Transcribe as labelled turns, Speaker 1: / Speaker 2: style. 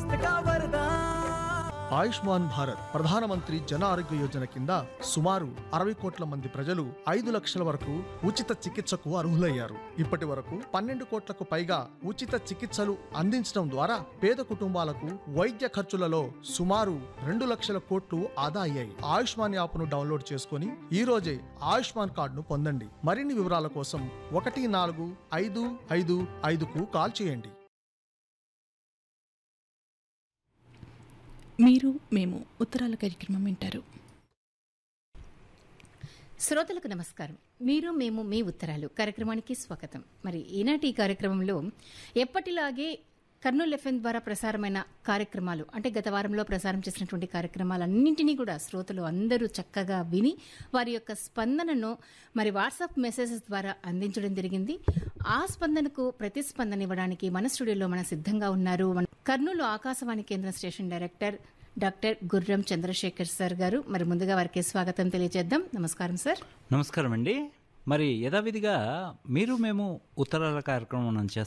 Speaker 1: स्वास्थ्य का वरदान
Speaker 2: ఆయుష్మాన్ భారత్ ప్రధానమంత్రి జన ఆరోగ్య యోజన కింద సుమారు అరవై కోట్ల మంది ప్రజలు ఐదు లక్షల వరకు ఉచిత చికిత్సకు అర్హులయ్యారు ఇప్పటి వరకు పన్నెండు కోట్లకు పైగా ఉచిత చికిత్సలు అందించడం ద్వారా పేద కుటుంబాలకు వైద్య ఖర్చులలో సుమారు రెండు లక్షల కోట్లు ఆదా అయ్యాయి ఆయుష్మాన్ యాప్ను డౌన్లోడ్ చేసుకుని ఈ రోజే ఆయుష్మాన్ కార్డును పొందండి మరిన్ని వివరాల కోసం ఒకటి నాలుగు ఐదు ఐదు ఐదుకు కాల్ చేయండి
Speaker 3: మీరు మేము ఉత్తరాల కార్యక్రమం వింటారు
Speaker 4: శ్రోతలకు నమస్కారం మీరు మేము మీ ఉత్తరాలు కార్యక్రమానికి స్వాగతం మరి ఈనాటి ఈ కార్యక్రమంలో ఎప్పటిలాగే కర్నూలు ఎఫ్ఎం ద్వారా ప్రసారమైన కార్యక్రమాలు అంటే గత వారంలో ప్రసారం చేసినటువంటి కార్యక్రమాలన్నింటినీ కూడా శ్రోతలు అందరూ చక్కగా విని వారి యొక్క స్పందనను మరి వాట్సాప్ మెసేజెస్ ద్వారా అందించడం జరిగింది ఆ స్పందనకు ప్రతిస్పందన ఇవ్వడానికి మన స్టూడియోలో మన సిద్ధంగా ఉన్నారు మన కర్నూలు ఆకాశవాణి కేంద్ర స్టేషన్ డైరెక్టర్ డాక్టర్ గుర్రం చంద్రశేఖర్ సార్ గారు మరి ముందుగా వారికి స్వాగతం తెలియజేద్దాం నమస్కారం సార్
Speaker 5: నమస్కారం అండి మరి యథావిధిగా మీరు మేము ఉత్తరాల కార్యక్రమం మనం చేస్తాం